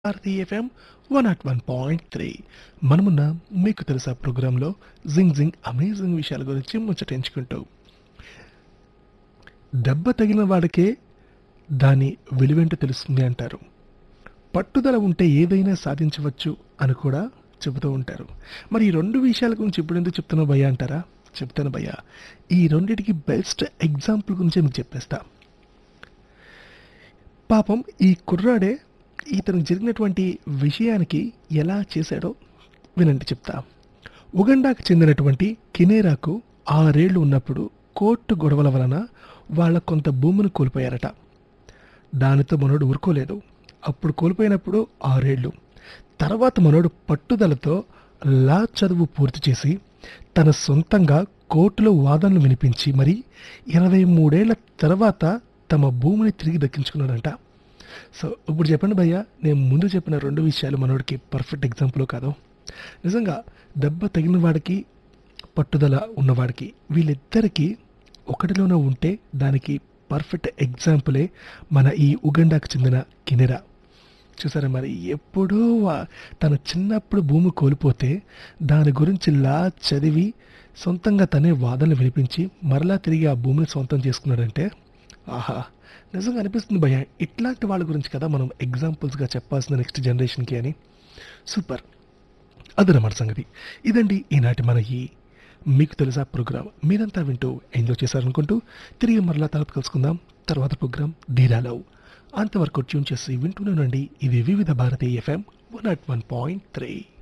Bharati FM one nought one point three మనమున్న మీకు తెలుసా ప్రోగ్రాంలో జింగ్ జింగ్ అమేజింగ్ విషయాల గురించి ముచ్చటించుకుంటూ దెబ్బ తగిలిన వాడికే దాని విలువేంటో తెలుస్తుంది అంటారు పట్టుదల ఉంటే ఏదైనా సాధించవచ్చు అని కూడా చెబుతూ ఉంటారు మరి ఈ రెండు విషయాల గురించి ఇప్పుడు ఎందుకు చెప్తున్నా భయ్యా అంటారా చెప్తాను భయ్యా ఈ రెండిటికి బెస్ట్ ఎగ్జాంపుల్ గురించి మీకు చెప్పేస్తా పాపం ఈ కుర్రాడే ఇతనికి జరిగినటువంటి విషయానికి ఎలా చేశాడో వినండి చెప్తా ఉగండాకు చెందినటువంటి కినేరాకు ఆరేళ్లు ఉన్నప్పుడు కోర్టు గొడవల వలన వాళ్ళ కొంత భూమిని కోల్పోయారట దానితో మనోడు ఊరుకోలేదు అప్పుడు కోల్పోయినప్పుడు ఆరేళ్లు తర్వాత మనోడు పట్టుదలతో లా చదువు పూర్తి చేసి తన సొంతంగా కోర్టులో వాదనలు వినిపించి మరి ఇరవై మూడేళ్ల తర్వాత తమ భూమిని తిరిగి దక్కించుకున్నాడంట సో ఇప్పుడు చెప్పండి భయ్య నేను ముందు చెప్పిన రెండు విషయాలు మనోడికి పర్ఫెక్ట్ ఎగ్జాంపుల్ కాదు నిజంగా దెబ్బ తగిన వాడికి పట్టుదల ఉన్నవాడికి వీళ్ళిద్దరికీ ఒకటిలోనే ఉంటే దానికి పర్ఫెక్ట్ ఎగ్జాంపులే మన ఈ ఉగండాకు చెందిన కినెరా చూసారా మరి ఎప్పుడో వా- తన చిన్నప్పుడు భూమి కోల్పోతే దాని గురించి లా చదివి సొంతంగా తనే వాదనలు వినిపించి మరలా తిరిగి ఆ భూమిని సొంతం చేసుకున్నాడంటే ఆహా నిజంగా అనిపిస్తుంది భయ ఇట్లాంటి వాళ్ళ గురించి కదా మనం ఎగ్జాంపుల్స్గా చెప్పాల్సిన నెక్స్ట్ జనరేషన్కి అని సూపర్ అదనమాట సంగతి ఇదండి ఈనాటి మన ఈ మీకు తెలుసా ప్రోగ్రామ్ మీరంతా వింటూ ఎంజాయ్ చేశారనుకుంటూ తిరిగి మరలా తలుపు కలుసుకుందాం తర్వాత ప్రోగ్రామ్ ధీరాలో అంతవరకు ట్యూన్ చేసి వింటూనే ఉండండి ఇది Vividh Bharati FM one nought one point three